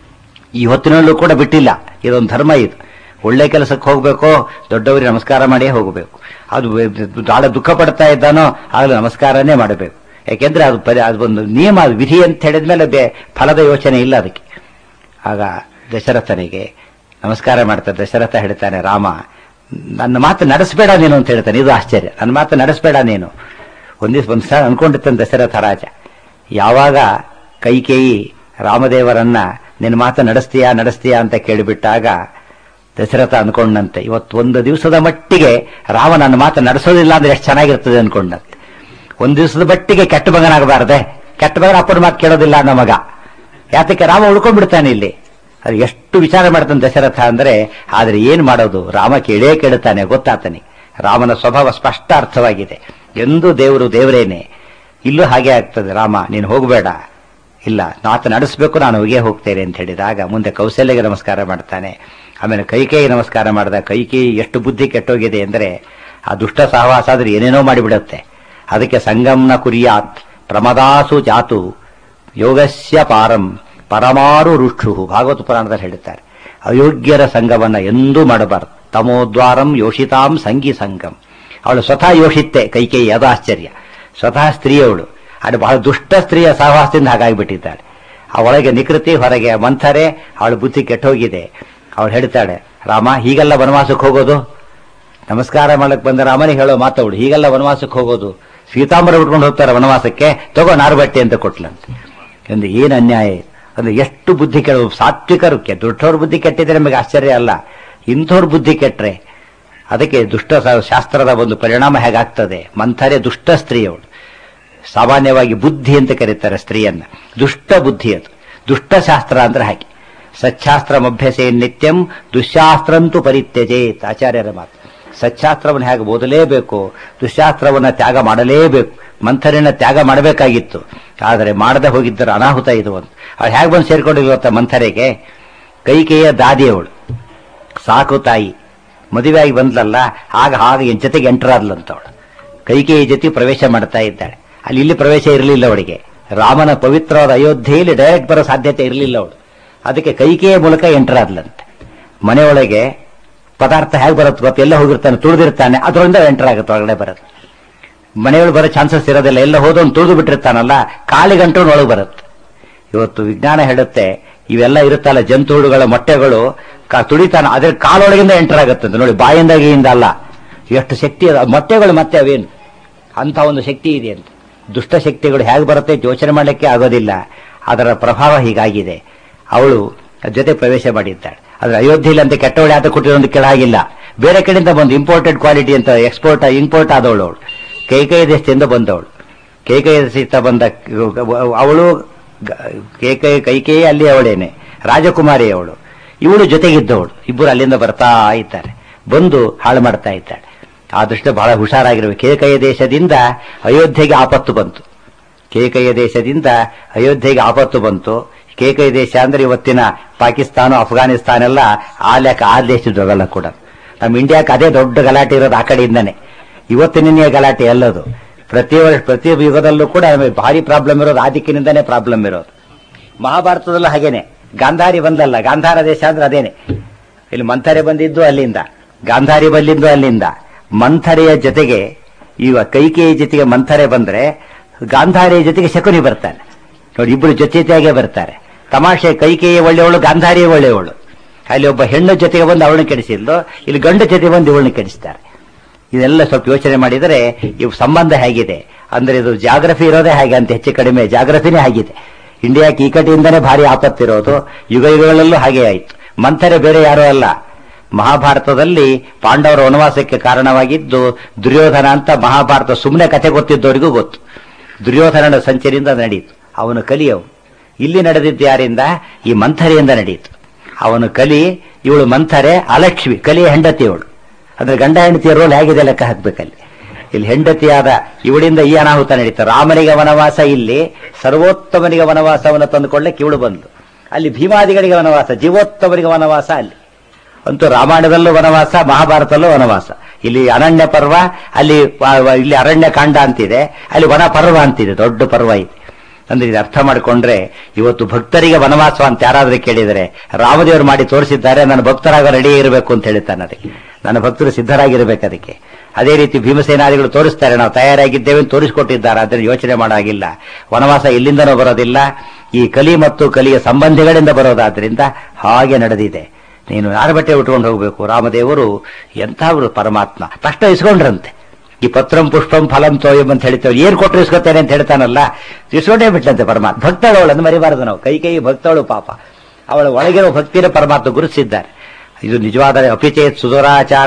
ಈ ಹೊತ್ತಿನಲ್ಲೂ ಕೂಡ ಬಿಟ್ಟಿಲ್ಲ ಇದೊಂದು ಧರ್ಮ ಇದು ಒಳ್ಳೆ ಕೆಲಸಕ್ಕೆ ಹೋಗ್ಬೇಕು ದೊಡ್ಡವರಿಗೆ ನಮಸ್ಕಾರ ಮಾಡಿಯೇ ಹೋಗಬೇಕು ಅದು ನಾಳೆ ದುಃಖ ಪಡ್ತಾ ಇದ್ದಾನೋ ಆಗಲೂ ನಮಸ್ಕಾರನೇ ಮಾಡಬೇಕು ಯಾಕೆಂದ್ರೆ ಅದು ಪರಿ ಅದು ಒಂದು ನಿಯಮ ಅದು ವಿಧಿ ಅಂತ ಹೇಳಿದ್ಮೇಲೆ ಬೇ ಫಲದ ಯೋಚನೆ ಇಲ್ಲ ಅದಕ್ಕೆ ಆಗ ದಶರಥನಿಗೆ ನಮಸ್ಕಾರ ಮಾಡ್ತಾರೆ ದಶರಥ ಹೇಳ್ತಾನೆ ರಾಮ ನನ್ನ ಮಾತು ನಡೆಸಬೇಡ ನೀನು ಅಂತ ಹೇಳ್ತಾನೆ ಇದು ಆಶ್ಚರ್ಯ ನನ್ನ ಮಾತು ನಡೆಸಬೇಡ ನೀನು ಒಂದಿವ್ಸ ಒಂದ್ ಸಲ ಅನ್ಕೊಂಡಿರ್ತಾನೆ ದಶರಥ ರಾಜ ಯಾವಾಗ ಕೈಕೇಯಿ ರಾಮದೇವರನ್ನ ನಿನ್ನ ಮಾತು ನಡೆಸ್ತೀಯಾ ನಡೆಸ್ತೀಯಾ ಅಂತ ಕೇಳಿಬಿಟ್ಟಾಗ ದಶರಥ ಅನ್ಕೊಂಡಂತೆ ಇವತ್ತು ಒಂದು ದಿವಸದ ಮಟ್ಟಿಗೆ ರಾಮ ನನ್ನ ಮಾತು ನಡೆಸೋದಿಲ್ಲ ಅಂದ್ರೆ ಎಷ್ಟು ಚೆನ್ನಾಗಿರ್ತದೆ ಅನ್ಕೊಂಡಂತೆ ಒಂದು ದಿವಸದ ಮಟ್ಟಿಗೆ ಕೆಟ್ಟ ಮಗನಾಗಬಾರದೆ ಕೆಟ್ಟ ಮಗನ ಅಪ್ಪನ ಮಾತು ಕೇಳೋದಿಲ್ಲ ಅನ್ನೋ ಮಗ ಯಾತಕ್ಕೆ ರಾಮ ಉಳ್ಕೊಂಡ್ಬಿಡ್ತಾನೆ ಇಲ್ಲಿ ಅದು ಎಷ್ಟು ವಿಚಾರ ಮಾಡ್ತಾನೆ ದಶರಥ ಅಂದ್ರೆ ಆದ್ರೆ ಏನ್ ಮಾಡೋದು ರಾಮ ಕೇಳೇ ಕೇಳುತ್ತಾನೆ ಗೊತ್ತಾತನೆ ರಾಮನ ಸ್ವಭಾವ ಸ್ಪಷ್ಟ ಅರ್ಥವಾಗಿದೆ ಎಂದೂ ದೇವರು ದೇವರೇನೆ ಇಲ್ಲೂ ಹಾಗೆ ಆಗ್ತದೆ ರಾಮ ನೀನು ಹೋಗಬೇಡ ಇಲ್ಲ ನಾತ ನಡೆಸಬೇಕು ನಾನು ಹೋಗೇ ಹೋಗ್ತೇನೆ ಅಂತ ಹೇಳಿದಾಗ ಮುಂದೆ ಕೌಶಲ್ಯಗೆ ನಮಸ್ಕಾರ ಮಾಡ್ತಾನೆ ಆಮೇಲೆ ಕೈಕೇಯಿ ನಮಸ್ಕಾರ ಮಾಡಿದ ಕೈಕೇಯಿ ಎಷ್ಟು ಬುದ್ಧಿ ಕೆಟ್ಟೋಗಿದೆ ಅಂದ್ರೆ ಆ ದುಷ್ಟ ಸಹವಾಸ ಆದ್ರೆ ಏನೇನೋ ಮಾಡಿಬಿಡುತ್ತೆ ಅದಕ್ಕೆ ಸಂಗಮ್ನ ಕುರಿಯಾತ್ ಪ್ರಮದಾಸು ಜಾತು ಯೋಗಸ್ಯ ಪಾರಂ ಪರಮಾರು ರುಕ್ಷು ಭಾಗವತ ಪುರಾಣದಲ್ಲಿ ಹೇಳುತ್ತಾರೆ ಅಯೋಗ್ಯರ ಸಂಘವನ್ನ ಎಂದೂ ಮಾಡಬಾರದು ತಮೋದ್ವಾರಂ ಯೋಷಿತಾಂ ಸಂಗಿ ಸಂಗಂ ಅವಳು ಸ್ವತಃ ಯೋಷಿತ್ತೆ ಕೈಕೇಯಿ ಅದು ಆಶ್ಚರ್ಯ ಸ್ವತಃ ಸ್ತ್ರೀಯವಳು ಅದು ಬಹಳ ದುಷ್ಟ ಸ್ತ್ರೀಯ ಸಹವಾಸದಿಂದ ಹಾಗಾಗಿಬಿಟ್ಟಿದ್ದಾಳೆ ಅವಳಿಗೆ ನಿಕೃತಿ ಹೊರಗೆ ಮಂಥರೆ ಅವಳ ಬುದ್ಧಿ ಕೆಟ್ಟೋಗಿದೆ ಅವಳು ಹೇಳ್ತಾಳೆ ರಾಮ ಹೀಗೆಲ್ಲ ವನವಾಸಕ್ಕೆ ಹೋಗೋದು ನಮಸ್ಕಾರ ಮಾಡಕ್ ಬಂದ ರಾಮನಿಗೆ ಹೇಳೋ ಮಾತವಳು ಹೀಗೆಲ್ಲ ವನವಾಸಕ್ಕೆ ಹೋಗೋದು ಸೀತಾಂಬರ ಉಟ್ಕೊಂಡು ಹೋಗ್ತಾರೆ ವನವಾಸಕ್ಕೆ ತಗೋ ನಾರುಬಟ್ಟೆ ಅಂತ ಕೊಟ್ಲಂತೆ ಎಂದು ಏನು ಅನ್ಯಾಯ ಇದು. ಅಂದ್ರೆ ಎಷ್ಟು ಬುದ್ಧಿ ಕೆಡ ಸಾತ್ವಿಕರು ಕೆ ದೊಡ್ಡವ್ರ ಬುದ್ಧಿ ಕೆಟ್ಟಿದ್ರೆ ನಮಗೆ ಆಶ್ಚರ್ಯ ಅಲ್ಲ ಇಂಥವ್ರ ಬುದ್ಧಿ ಕೆಟ್ರೆ ಅದಕ್ಕೆ ದುಷ್ಟ ಸ- ಶಾಸ್ತ್ರದ ಒಂದು ಪರಿಣಾಮ ಹೇಗಾಗ್ತದೆ ಮಂಥರೆ ದುಷ್ಟ ಸ್ತ್ರೀಯವಳು ಸಾಮಾನ್ಯವಾಗಿ ಬುದ್ಧಿ ಅಂತ ಕರೀತಾರೆ ಸ್ತ್ರೀಯನ್ನ ದುಷ್ಟ ಬುದ್ಧಿ ಅದು ದುಷ್ಟ ಶಾಸ್ತ್ರ ಅಂದ್ರೆ ಹಾಗೆ ಸಚ್ಛಾಸ್ತ್ರ ಅಭ್ಯಸೆ ನಿತ್ಯಂ ದುಶ್ಶಾಸ್ತ್ರಂತೂ ಪರಿತ್ಯಜೇತ್ ಆಚಾರ್ಯರ ಮಾತು ಸಚ್ಚಾಸ್ತ್ರವನ್ನು ಹೇಗೆ ಓದಲೇಬೇಕು ದುಶಾಸ್ತ್ರವನ್ನು ತ್ಯಾಗ ಮಾಡಲೇಬೇಕು ಮಂಥರಿನ ತ್ಯಾಗ ಮಾಡಬೇಕಾಗಿತ್ತು ಆದರೆ ಮಾಡದೆ ಹೋಗಿದ್ದರೆ ಅನಾಹುತ ಇದು ಅಂತ ಅವಳು ಹೇಗೆ ಬಂದು ಸೇರ್ಕೊಂಡಿರುವತ್ತ ಮಂಥರೆಗೆ ಕೈಕೇಯ ದಾದಿಯವಳು ಸಾಕು ತಾಯಿ ಮದುವೆಯಾಗಿ ಬಂದ್ಲಲ್ಲ ಆಗ ಹಾಗೆ ಎನ್ ಜೊತೆಗೆ ಎಂಟರ್ ಆದ್ಲಂತವಳು ಕೈಕೇಯ ಜೊತೆ ಪ್ರವೇಶ ಮಾಡ್ತಾ ಇದ್ದಾಳೆ ಅಲ್ಲಿ ಇಲ್ಲಿ ಪ್ರವೇಶ ಇರಲಿಲ್ಲ ಅವಳಿಗೆ ರಾಮನ ಪವಿತ್ರವಾದ ಅಯೋಧ್ಯೆಯಲ್ಲಿ ಡೈರೆಕ್ಟ್ ಬರೋ ಸಾಧ್ಯತೆ ಇರಲಿಲ್ಲ ಅವಳು ಅದಕ್ಕೆ ಕೈಕೇಯ ಮೂಲಕ ಎಂಟರ್ ಆದ್ಲಂತೆ ಮನೆಯೊಳಗೆ ಪದಾರ್ಥ ಹೇಗೆ ಬರುತ್ತೆ ಗೊತ್ತ ಎಲ್ಲ ಹೋಗಿರ್ತಾನೆ ತುಳಿದಿರ್ತಾನೆ ಅದರಿಂದ ಎಂಟರ್ ಆಗುತ್ತೆ ಒಳಗಡೆ ಬರುತ್ತೆ ಮನೆಯೊಳಗೆ ಬರೋ ಚಾನ್ಸಸ್ ಇರೋದಿಲ್ಲ ಎಲ್ಲ ಹೋದವನು ತುಳಿದು ಬಿಟ್ಟಿರ್ತಾನಲ್ಲ ಕಾಲಿಗಂಟು ಒಳಗೆ ಬರುತ್ತೆ ಇವತ್ತು ವಿಜ್ಞಾನ ಹೇಳುತ್ತೆ ಇವೆಲ್ಲ ಇರುತ್ತಲ್ಲ ಜಂತುಹುಳುಗಳ ಮೊಟ್ಟೆಗಳು ಕ- ತುಳಿತಾನ ಅದ್ರ ಕಾಲೊಳಗಿಂದ ಎಂಟರ್ ಆಗುತ್ತೆ ನೋಡಿ ಬಾಯಿಂದಾಗಿಯಿಂದ ಅಲ್ಲ ಎಷ್ಟು ಶಕ್ತಿ ಅದ ಮೊಟ್ಟೆಗಳು ಮತ್ತೆ ಅವೇನು ಅಂತ ಒಂದು ಶಕ್ತಿ ಇದೆ ಅಂತ ದುಷ್ಟ ಶಕ್ತಿಗಳು ಹೇಗೆ ಬರುತ್ತೆ ಅಂತ ಯೋಚನೆ ಮಾಡಲಿಕ್ಕೆ ಆಗೋದಿಲ್ಲ ಅದರ ಪ್ರಭಾವ ಹೀಗಾಗಿದೆ ಅವಳು ಜೊತೆ ಪ್ರವೇಶ ಮಾಡಿದ್ದಾಳೆ ಆದ್ರೆ ಅಯೋಧ್ಯೆಯಲ್ಲಿ ಅಂತ ಕೆಟ್ಟವಳು ಯಾತ ಕೊಟ್ಟಿರೋದು ಕೆಳಗಿಲ್ಲ ಬೇರೆ ಕಡೆಯಿಂದ ಬಂದು ಇಂಪೋರ್ಟೆಡ್ ಕ್ವಾಲಿಟಿ ಅಂತ ಎಕ್ಸ್ಪೋರ್ಟ್ ಇಂಪೋರ್ಟ್ ಆದವಳು ಅವಳು ಕೈಕೈ ದೇಶದಿಂದ ಬಂದವಳು ಕೈಕೈ ದೇಶದಿಂದ ಬಂದ ಅವಳು ಕೈಕೈ ಕೈಕೇಯಿ ಅಲ್ಲಿ ಅವಳೇನೆ ರಾಜಕುಮಾರಿ ಅವಳು ಇವಳು ಜೊತೆಗಿದ್ದವಳು ಇಬ್ಬರು ಅಲ್ಲಿಂದ ಬರ್ತಾ ಇದ್ದಾರೆ ಬಂದು ಹಾಳು ಮಾಡ್ತಾ ಇದ್ದಾಳೆ ಆ ದೃಷ್ಟಿ ಬಹಳ ಹುಷಾರಾಗಿರಬೇಕು ಕೇಕಯ ದೇಶದಿಂದ ಅಯೋಧ್ಯೆಗೆ ಆಪತ್ತು ಬಂತು ಕೇಕಯ ದೇಶದಿಂದ ಅಯೋಧ್ಯೆಗೆ ಆಪತ್ತು ಬಂತು ಕೇಕಯ ದೇಶ ಅಂದ್ರೆ ಇವತ್ತಿನ ಪಾಕಿಸ್ತಾನ ಅಫ್ಘಾನಿಸ್ತಾನ ಎಲ್ಲ ಆ ಲೆಕ್ಕ ಆ ದೇಶದವೆಲ್ಲ ಕೂಡ ನಮ್ಮ ಇಂಡಿಯಾಕ್ಕೆ ಅದೇ ದೊಡ್ಡ ಗಲಾಟೆ ಇರೋದು ಆ ಕಡೆಯಿಂದಾನೆ ಇವತ್ತಿನ ಗಲಾಟೆ ಎಲ್ಲದು ಪ್ರತಿ ವರ್ಷ ಪ್ರತಿ ಯುಗದಲ್ಲೂ ಕೂಡ ನಮಗೆ ಭಾರಿ ಪ್ರಾಬ್ಲಮ್ ಇರೋದು ಆ ದಿಕ್ಕಿನಿಂದಾನೇ ಪ್ರಾಬ್ಲಮ್ ಇರೋದು ಮಹಾಭಾರತದಲ್ಲೂ ಹಾಗೇನೆ ಗಾಂಧಾರಿ ಬಂದಲ್ಲ ಗಾಂಧಾರ ದೇಶ ಅಂದ್ರೆ ಅದೇನೆ ಇಲ್ಲಿ ಮಂಥರೆ ಬಂದಿದ್ದು ಅಲ್ಲಿಂದ ಗಾಂಧಾರಿ ಬಂದಿದ್ದು ಅಲ್ಲಿಂದ ಮಂಥರೆಯ ಜೊತೆಗೆ ಈಗ ಕೈಕೇಯ ಜೊತೆಗೆ ಮಂಥರೆ ಬಂದ್ರೆ ಗಾಂಧಾರಿಯ ಜೊತೆಗೆ ಶಕುನಿ ಬರ್ತಾನೆ ನೋಡಿ ಇಬ್ಬರು ಜೊತೆ ಜೊತೆಯಾಗೆ ಬರ್ತಾರೆ ತಮಾಷೆ ಕೈಕೇಯ ಒಳ್ಳೆಯವಳು ಗಾಂಧಾರಿಯ ಒಳ್ಳೆಯವಳು ಅಲ್ಲಿ ಒಬ್ಬ ಹೆಣ್ಣು ಜೊತೆಗೆ ಬಂದು ಅವಳನ್ನ ಕೆಡಿಸಿದ್ಲು ಇಲ್ಲಿ ಗಂಡು ಜೊತೆ ಬಂದು ಇವಳನ್ನ ಕೆಡಿಸ್ತಾರೆ ಇದೆಲ್ಲ ಸ್ವಲ್ಪ ಯೋಚನೆ ಮಾಡಿದರೆ ಇವು ಸಂಬಂಧ ಹೇಗಿದೆ ಅಂದ್ರೆ ಇದು ಜಾಗ್ರಫಿ ಇರೋದೇ ಹಾಗೆ ಅಂತ ಹೆಚ್ಚು ಕಡಿಮೆ ಜಾಗ್ರಫಿನೇ ಆಗಿದೆ ಇಂಡಿಯಾಕ್ಕೆ ಈ ಕಡೆಯಿಂದನೇ ಭಾರಿ ಆಪತ್ತಿರೋದು ಯುಗ ಯುಗಗಳಲ್ಲೂ ಹಾಗೆ ಆಯಿತು ಮಂಥರೆ ಬೇರೆ ಯಾರೂ ಅಲ್ಲ ಮಹಾಭಾರತದಲ್ಲಿ ಪಾಂಡವರ ವನವಾಸಕ್ಕೆ ಕಾರಣವಾಗಿದ್ದು ದುರ್ಯೋಧನ ಅಂತ ಮಹಾಭಾರತ ಸುಮ್ಮನೆ ಕಥೆ ಗೊತ್ತಿದ್ದವರಿಗೂ ಗೊತ್ತು ದುರ್ಯೋಧನನ ಸಂಚರಿಯಿಂದ ನಡೆಯಿತು ಅವನು ಕಲಿಯವು ಇಲ್ಲಿ ನಡೆದಿದ್ದು ಯಾರಿಂದ ಈ ಮಂಥರೆಯಿಂದ ನಡೆಯಿತು ಅವನು ಕಲಿ ಇವಳು ಮಂಥರೆ ಅಲಕ್ಷ್ಮಿ ಕಲಿಯ ಹೆಂಡತಿ ಇವಳು ಅಂದ್ರೆ ಗಂಡ ಹೆಂಡತಿಯ ರೋಲ್ ಹೇಗಿದೆ ಲೆಕ್ಕ ಹಾಕ್ಬೇಕಲ್ಲಿ ಇಲ್ಲಿ ಹೆಂಡತಿಯಾದ ಇವಳಿಂದ ಈ ಅನಾಹುತ ನಡೀತು ರಾಮನಿಗೆ ವನವಾಸ ಇಲ್ಲಿ ಸರ್ವೋತ್ತಮನಿಗೆ ವನವಾಸವನ್ನು ತಂದುಕೊಳ್ಳಕ್ಕೆ ಇವಳು ಬಂದು ಅಲ್ಲಿ ಭೀಮಾದಿಗಳಿಗೆ ವನವಾಸ ಜೀವೋತ್ತಮನಿಗೆ ವನವಾಸ ಅಲ್ಲಿ ಅಂತೂ ರಾಮಾಯಣದಲ್ಲೂ ವನವಾಸ ಮಹಾಭಾರತದಲ್ಲೂ ವನವಾಸ ಇಲ್ಲಿ ಅರಣ್ಯ ಪರ್ವ ಅಲ್ಲಿ ವ- ವ- ಇಲ್ಲಿ ಅರಣ್ಯ ಕಾಂಡ ಅಂತಿದೆ ಅಲ್ಲಿ ವನ ಪರ್ವ ಅಂತಿದೆ ದೊಡ್ಡ ಪರ್ವ ಇದೆ ಅಂದ್ರೆ ಇದು ಅರ್ಥ ಮಾಡಿಕೊಂಡ್ರೆ ಇವತ್ತು ಭಕ್ತರಿಗೆ ವನವಾಸ ಅಂತ ಯಾರಾದ್ರೂ ಕೇಳಿದರೆ ರಾಮದೇವರು ಮಾಡಿ ತೋರಿಸಿದ್ದಾರೆ ನನ್ನ ಭಕ್ತರಾಗ ರೆಡಿ ಇರಬೇಕು ಅಂತ ಹೇಳ್ತಾನೆ ಅದಕ್ಕೆ ನನ್ನ ಭಕ್ತರು ಸಿದ್ಧರಾಗಿರ್ಬೇಕು ಅದಕ್ಕೆ ಅದೇ ರೀತಿ ಭೀಮಸೇನಾದಿಗಳು ತೋರಿಸ್ತಾರೆ ನಾವು ತಯಾರಾಗಿದ್ದೇವೆ ಅಂತ ತೋರಿಸಿಕೊಟ್ಟಿದ್ದಾರೆ ಅದನ್ನು ಯೋಚನೆ ಮಾಡಾಗಿಲ್ಲ ವನವಾಸ ಎಲ್ಲಿಂದನೂ ಬರೋದಿಲ್ಲ ಈ ಕಲಿ ಮತ್ತು ಕಲಿಯ ಸಂಬಂಧಿಗಳಿಂದ ಬರೋದಾದ್ರಿಂದ ಹಾಗೆ ನಡೆದಿದೆ ನೀನು ಯಾರ ಬಟ್ಟೆ ಉಟ್ಕೊಂಡು ಹೋಗಬೇಕು ರಾಮದೇವರು ಎಂಥವ್ರು ಪರಮಾತ್ಮ ತಕ್ಷಣ ಇಸ್ಕೊಂಡ್ರಂತೆ ಈ ಪತ್ರಂ ಪುಷ್ಪಂ ಫಲಂ ತೋಯಂ ಅಂತ ಹೇಳ್ತೇವೆ ಏನ್ ಕೊಟ್ಟರು ಇಸ್ಕೊತೇನೆ ಅಂತ ಹೇಳ್ತಾನಲ್ಲ ಇಸ್ಕೊಂಡೇ ಬಿಟ್ಲಂತೆ ಪರಮಾತ್ಮ ಭಕ್ತಳವಳು ಅಂತ ಮರಿಬಾರದು ನಾವು ಕೈ ಕೈ ಭಕ್ತಳು ಪಾಪ ಅವಳ ಒಳಗಿರೋ ಭಕ್ತಿನ ಪರಮಾತ್ಮ ಗುರುತಿಸಿದ್ದಾರೆ ಇದು ನಿಜವಾದ ಅಪಿಚೇತ್ ಸುಧುರಾಚಾರ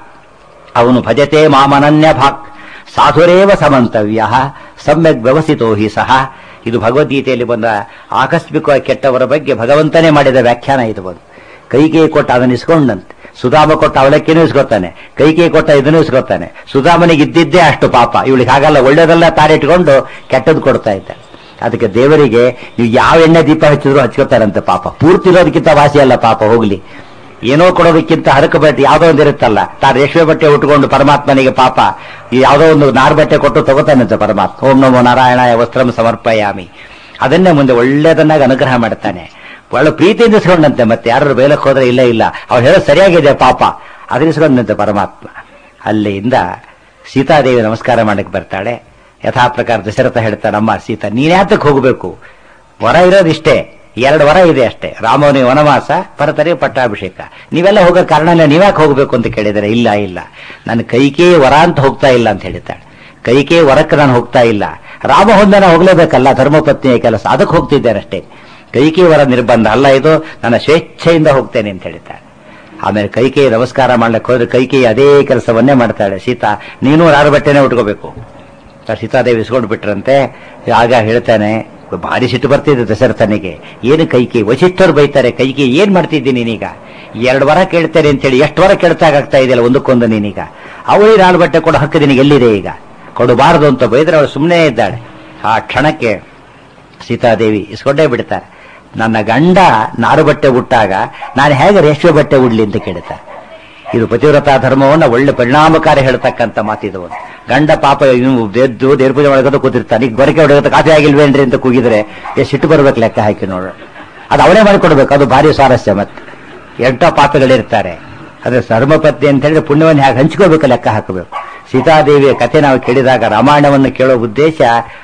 ಅವನು ಭಜತೆ ಮಾಮನನ್ಯ ಭಾಕ್ ಸಾಧುರೇವ ಸಮಂತವ್ಯ ಸಮ್ಯಕ್ ವ್ಯವಸ್ಥಿತೋ ಹಿ ಸಹ ಇದು ಭಗವದ್ಗೀತೆಯಲ್ಲಿ ಬಂದ ಆಕಸ್ಮಿಕವಾಗಿ ಕೆಟ್ಟವರ ಬಗ್ಗೆ ಭಗವಂತನೇ ಮಾಡಿದ ವ್ಯಾಖ್ಯಾನ ಇದು ಬಂದು ಕೈಗೆ ಕೊಟ್ಟ ಅದನ್ನು ಇಸ್ಕೊಂಡಂತೆ ಸುಧಾಮ ಕೊಟ್ಟ ಅವಲಕ್ಕಿನೂ ಇಸ್ಕೊತಾನೆ ಕೈಗೆ ಕೊಟ್ಟ ಇದನ್ನು ಇಸ್ಕೊತಾನೆ ಸುಧಾಮನಿಗೆ ಇದ್ದಿದ್ದೇ ಅಷ್ಟು ಪಾಪ ಇವಳಿಗೆ ಹಾಗಲ್ಲ ಒಳ್ಳೇದೆಲ್ಲ ತಾರಿಟ್ಕೊಂಡು ಕೆಟ್ಟದ್ದು ಕೊಡ್ತಾ ಇದ್ದ ಅದಕ್ಕೆ ದೇವರಿಗೆ ನೀವು ಯಾವ ಎಣ್ಣೆ ದೀಪ ಹಚ್ಚಿದ್ರು ಹಚ್ಕೋತಾರಂತೆ ಪಾಪ ಪೂರ್ತಿ ಇರೋದಕ್ಕಿಂತ ವಾಸಿ ಅಲ್ಲ ಪಾಪ ಹೋಗ್ಲಿ ಏನೋ ಕೊಡೋದಕ್ಕಿಂತ ಹರಕ ಬಟ್ಟೆ ಯಾವುದೋ ಒಂದು ಇರುತ್ತಲ್ಲ ತಾ ರೇಷ್ಮೆ ಬಟ್ಟೆ ಉಟ್ಕೊಂಡು ಪರಮಾತ್ಮನಿಗೆ ಪಾಪ ಈ ಯಾವುದೋ ಒಂದು ನಾರ್ ಬಟ್ಟೆ ಕೊಟ್ಟು ತಗೋತಾನಂತೆ ಪರಮಾತ್ಮ ಓಂ ನಮೋ ನಾರಾಯಣಾಯ ವಸ್ತ್ರಂ ಸಮರ್ಪಯಾಮಿ ಅದನ್ನೇ ಮುಂದೆ ಒಳ್ಳೇದನ್ನಾಗಿ ಅನುಗ್ರಹ ಮಾಡ್ತಾನೆ ಒಳ್ಳೆ ಪ್ರೀತಿಯಿಂದ ಇಸ್ಕೊಂಡಂತೆ ಮತ್ತೆ ಯಾರು ಬೇಲಕ್ಕೆ ಹೋದ್ರೆ ಇಲ್ಲ ಇಲ್ಲ ಅವ್ರು ಹೇಳೋದು ಸರಿಯಾಗಿದೆ ಪಾಪ ಅದನ್ನ ಇಸ್ಕೊಂಡಂತೆ ಪರಮಾತ್ಮ ಅಲ್ಲಿಂದ ಸೀತಾದೇವಿ ನಮಸ್ಕಾರ ಮಾಡಕ್ಕೆ ಬರ್ತಾಳೆ ಯಥಾ ಪ್ರಕಾರ ದಶರಥ ಹೇಳ್ತಾನೆ ಅಮ್ಮ ಸೀತಾ ನೀನ್ಯಾತಕ್ಕೆ ಹೋಗಬೇಕು ವರ ಇರೋದಿಷ್ಟೇ ಎರಡು ವರ ಇದೆ ಅಷ್ಟೇ ರಾಮನಿಗೆ ವನವಾಸ ಭರತರಿಗೆ ಪಟ್ಟಾಭಿಷೇಕ ನೀವೆಲ್ಲ ಹೋಗೋ ಕಾರಣ ಇಲ್ಲ ನೀವ್ಯಾಕೆ ಹೋಗಬೇಕು ಅಂತ ಕೇಳಿದರೆ ಇಲ್ಲ ಇಲ್ಲ ನನ್ನ ಕೈಕೇ ವರ ಅಂತ ಹೋಗ್ತಾ ಇಲ್ಲ ಅಂತ ಹೇಳಿದ್ದಾಳೆ ಕೈಕೇ ವರಕ್ಕೆ ನಾನು ಹೋಗ್ತಾ ಇಲ್ಲ ರಾಮ ಹೊಂದನ ಹೋಗ್ಲೇಬೇಕಲ್ಲ ಧರ್ಮಪತ್ನಿಯ ಕೆಲಸ ಅದಕ್ಕೆ ಹೋಗ್ತಿದ್ದೇನೆ ಅಷ್ಟೇ ಕೈಕೇ ವರ ನಿರ್ಬಂಧ ಅಲ್ಲ ಇದು ನನ್ನ ಸ್ವೇಚ್ಛೆಯಿಂದ ಹೋಗ್ತೇನೆ ಅಂತ ಹೇಳಿದ್ದಾಳೆ ಆಮೇಲೆ ಕೈಕೇಯಿ ನಮಸ್ಕಾರ ಮಾಡ್ಲಿಕ್ಕೆ ಹೋದ್ರೆ ಕೈಕೇಯಿ ಅದೇ ಕೆಲಸವನ್ನೇ ಮಾಡ್ತಾಳೆ ಸೀತಾ ನೀನು ಯಾರ ಬಟ್ಟೆನೇ ಉಟ್ಕೋಬೇಕು ಆ ಸೀತಾದೇವಿ ಇಸ್ಕೊಂಡು ಬಿಟ್ರಂತೆ ಆಗ ಹೇಳ್ತಾನೆ ಭಾರಿ ಸಿಟ್ಟು ಬರ್ತಿದೆ ದಶರಥನಿಗೆ ಏನು ಕೈಕಿ ವಶಿಷ್ಠರು ಬೈತಾರೆ ಕೈಕಿ ಏನ್ ಮಾಡ್ತಿದ್ದೀನಿ ನೀನೀಗ ಎರಡು ವಾರ ಕೇಳ್ತೇನೆ ಅಂತೇಳಿ ಎಷ್ಟು ವಾರ ಕೇಳ್ತಾಗ್ತಾ ಇದೆಯಲ್ಲ ಒಂದಕ್ಕೊಂದು ನೀನೀಗ ಅವಳಿ ನಾಳು ಬಟ್ಟೆ ಕೊಡೋ ಹಕ್ಕು ನಿನಗೆ ಎಲ್ಲಿದೆ ಈಗ ಕೊಡಬಾರದು ಅಂತ ಬೈದ್ರೆ ಅವಳು ಸುಮ್ಮನೆ ಇದ್ದಾಳೆ ಆ ಕ್ಷಣಕ್ಕೆ ಸೀತಾದೇವಿ ಇಸ್ಕೊಂಡೇ ಬಿಡ್ತಾರೆ ನನ್ನ ಗಂಡ ನಾರು ಬಟ್ಟೆ ಉಟ್ಟಾಗ ನಾನು ಹೇಗೆ ರೇಷ್ಮೆ ಬಟ್ಟೆ ಉಡ್ಲಿ ಅಂತ ಕೇಳುತ್ತಾರೆ ಇದು ಪತಿವ್ರತಾ ಧರ್ಮವನ್ನು ಒಳ್ಳೆ ಪರಿಣಾಮಕಾರಿ ಹೇಳ್ತಕ್ಕಂಥ ಮಾತಿದು ಒಂದು ಗಂಡ ಪಾಪ ಇನ್ನು ಎದ್ದು ದೇವ್ರ ಪೂಜೆ ಮಾಡ್ಕೊಂಡು ಕೂತಿರ್ತಾನೆ ಈಗ ಗೊರಕೆ ಹೊಡೆಯೋದು ಕಾಫಿ ಆಗಿಲ್ವೇನ್ರಿ ಅಂತ ಕೂಗಿದ್ರೆ ಎಷ್ಟು ಸಿಟ್ಟು ಬರ್ಬೇಕು ಲೆಕ್ಕ ಹಾಕಿ ನೋಡು ಅದು ಅವಳೇ ಮಾಡಿಕೊಡ್ಬೇಕು ಅದು ಭಾರಿ ಸ್ವಾರಸ್ಯ ಮತ್ತೆ ಎಂಟೋ ಪಾಪಗಳಿರ್ತಾರೆ ಅದೇ ಧರ್ಮಪತ್ನಿ ಅಂತ ಹೇಳಿದ್ರೆ ಪುಣ್ಯವನ್ನು ಹೇಗೆ ಹಂಚ್ಕೋಬೇಕು ಲೆಕ್ಕ ಹಾಕಬೇಕು ಸೀತಾದೇವಿಯ ಕಥೆ ನಾವು ಕೇಳಿದಾಗ ರಾಮಾಯಣವನ್ನು ಕೇಳೋ ಉದ್ದೇಶ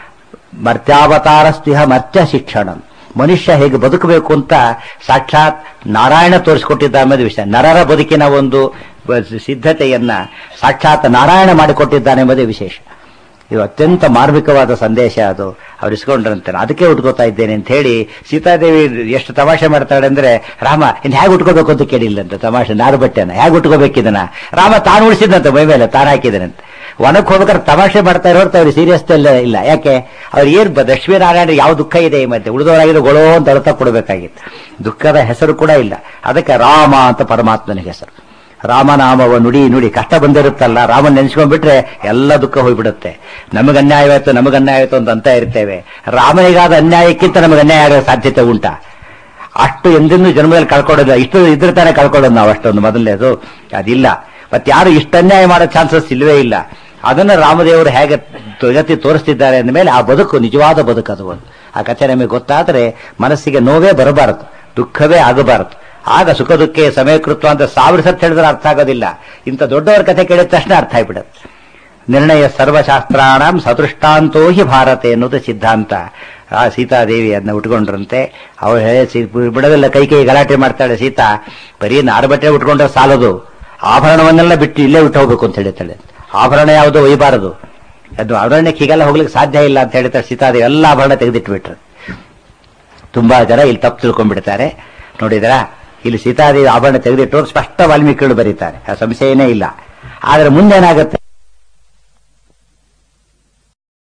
ಮರ್ತ್ಯಾವತಾರ ಸ್ನೇಹ ಮರ್ತ್ಯ ಶಿಕ್ಷಣ ಮನುಷ್ಯ ಹೇಗೆ ಬದುಕಬೇಕು ಅಂತ ಸಾಕ್ಷಾತ್ ನಾರಾಯಣ ತೋರಿಸಿಕೊಟ್ಟಿದ್ದ ಅನ್ನೋದು ವಿಷಯ ನರರ ಬದುಕಿನ ಒಂದು ಬ- ಸಿದ್ಧತೆಯನ್ನ ಸಾಕ್ಷಾತ್ ನಾರಾಯಣ ಮಾಡಿಕೊಟ್ಟಿದ್ದಾನೆ ಎಂಬುದೇ ವಿಶೇಷ ಇದು ಅತ್ಯಂತ ಮಾರ್ಮಿಕವಾದ ಸಂದೇಶ ಅದು ಅವ್ರು ಇಸ್ಕೊಂಡ್ರಂತೆ ಅದಕ್ಕೆ ಉಟ್ಕೋತಾ ಇದ್ದೇನೆ ಅಂತ ಹೇಳಿ ಸೀತಾದೇವಿ ಎಷ್ಟು ತಮಾಷೆ ಮಾಡ್ತಾಳೆ ಅಂದ್ರೆ ರಾಮ ಇನ್ ಹೇಗೆ ಉಟ್ಕೋಬೇಕು ಅಂತ ಕೇಳಿಲ್ಲಂತೆ ತಮಾಷೆ ನಾರು ಬಟ್ಟೆನ ಹೇಗೆ ಉಟ್ಕೋಬೇಕಿದನ ರಾಮ ತಾನು ಉಳಿಸಿದಂತೆ ಮೈ ಮೇಲೆ ತಾನು ಹಾಕಿದನಂತೆ ಒನಕ್ ಹೋಗ್ಬೇಕಾದ್ರೆ ತಮಾಷೆ ಮಾಡ್ತಾ ಇರೋರ್ತ ಅವ್ರಿಗೆ ಸೀರಿಯಸ್ ಇಲ್ಲ ಯಾಕೆ ಅವ್ರು ಏನ್ ಬ- ಲಕ್ಷ್ಮೀನಾರಾಯಣ ಯಾವ ದುಃಖ ಇದೆ ಈ ಮಧ್ಯೆ ಉಳಿದವರಾಗಿದ್ದು ಗೊಳೋ ಅಂತ ಅರ್ಥ ಕೊಡಬೇಕಾಗಿತ್ತು ದುಃಖದ ಹೆಸರು ಕೂಡ ಇಲ್ಲ ಅದಕ್ಕೆ ರಾಮ ಅಂತ ಪರಮಾತ್ಮನಿಗೆ ಹೆಸರು ರಾಮನಾಮವ ನುಡಿ ನುಡಿ ಕಷ್ಟ ಬಂದಿರುತ್ತಲ್ಲ ರಾಮನ್ ನೆನೆಸ್ಕೊಂಡ್ಬಿಟ್ರೆ ಎಲ್ಲ ದುಃಖ ಹೋಗ್ಬಿಡುತ್ತೆ ನಮಗೆ ಅನ್ಯಾಯವಾಯ್ತು ನಮಗೆ ಅನ್ಯಾಯವಾಯ್ತು ಅಂತ ಅಂತ ಇರ್ತೇವೆ ರಾಮನಿಗಾದ ಅನ್ಯಾಯಕ್ಕಿಂತ ನಮಗೆ ಅನ್ಯಾಯ ಆಗೋ ಸಾಧ್ಯತೆ ಉಂಟಾ ಅಷ್ಟು ಎಂದೆಂದೂ ಜನ್ಮದಲ್ಲಿ ಕಳ್ಕೊಳ್ಳೋದು ಇಷ್ಟು ಇದ್ರ ತಾನೇ ಕಳ್ಕೊಳ್ಳೋದು ನಾವು ಅಷ್ಟೊಂದು ಮೊದಲನೇದು ಅದಿಲ್ಲ ಮತ್ತೆ ಯಾರು ಇಷ್ಟ ಅನ್ಯಾಯ ಮಾಡೋ ಚಾನ್ಸಸ್ ಇಲ್ವೇ ಇಲ್ಲ ಅದನ್ನ ರಾಮದೇವರು ಹೇಗೆ ಜಗತ್ತಿ ತೋರಿಸ್ತಿದ್ದಾರೆ ಅಂದ ಮೇಲೆ ಆ ಬದುಕು ನಿಜವಾದ ಬದುಕು ಅದು ಒಂದು ಆ ಕಥೆ ನಮಗೆ ಗೊತ್ತಾದ್ರೆ ಮನಸ್ಸಿಗೆ ನೋವೇ ಬರಬಾರದು ದುಃಖವೇ ಆಗಬಾರದು ಆಗ ಸುಖ ದುಃಖ ಸಮಯಕೃತ್ವ ಅಂತ ಸಾವಿರ ಸತ್ ಹೇಳಿದ್ರೆ ಅರ್ಥ ಆಗೋದಿಲ್ಲ ಇಂಥ ದೊಡ್ಡವರ ಕಥೆ ಕೇಳಿದ ತಕ್ಷಣ ಅರ್ಥ ಆಗ್ಬಿಡುತ್ತೆ ನಿರ್ಣಯ ಸರ್ವಶಾಸ್ತ್ರಾಣಂ ಸದೃಷ್ಟಾಂತೋ ಹಿ ಭಾರತೆ ಅನ್ನೋದು ಸಿದ್ಧಾಂತ ಆ ಸೀತಾದೇವಿ ಅದನ್ನ ಉಟ್ಕೊಂಡ್ರಂತೆ ಅವಳು ಹೇಳಿ ಸಿ- ಬಿಡೋದಿಲ್ಲ ಕೈ ಕೈ ಗಲಾಟೆ ಮಾಡ್ತಾಳೆ ಸೀತಾ ಬರೀ ನಾರು ಬಟ್ಟೆ ಉಟ್ಕೊಂಡ್ರೆ ಸಾಲದು ಆಭರಣವನ್ನೆಲ್ಲ ಬಿಟ್ಟು ಇಲ್ಲೇ ಬಿಟ್ಟು ಹೋಗ್ಬೇಕು ಅಂತ ಹೇಳ್ತಾಳೆ ಆಭರಣ ಯಾವುದು ಒಯ್ಯಬಾರದು ಅದು ಅರಣ್ಯಕ್ಕೆ ಹೀಗೆಲ್ಲ ಹೋಗ್ಲಿಕ್ಕೆ ಸಾಧ್ಯ ಇಲ್ಲ ಅಂತ ಹೇಳ್ತಾರೆ ಸೀತಾದೇವಿ ಎಲ್ಲ ಆಭರಣ ತೆಗೆದಿಟ್ಬಿಟ್ರು ತುಂಬಾ ಜನ ಇಲ್ಲಿ ತಪ್ಪು ತಿಳ್ಕೊಂಡ್ಬಿಡ್ತಾರೆ ನೋಡಿದ್ರ ಇಲ್ಲಿ ಸೀತಾದೇವಿ ಆಭರಣ ತೆಗೆದಿಟ್ಟು ಸ್ಪಷ್ಟ ವಾಲ್ಮೀಕಿಗಳು ಬರೀತಾರೆ ಆ ಸಂಶಯನೇ ಇಲ್ಲ ಆದ್ರೆ ಮುಂದೇನಾಗುತ್ತೆ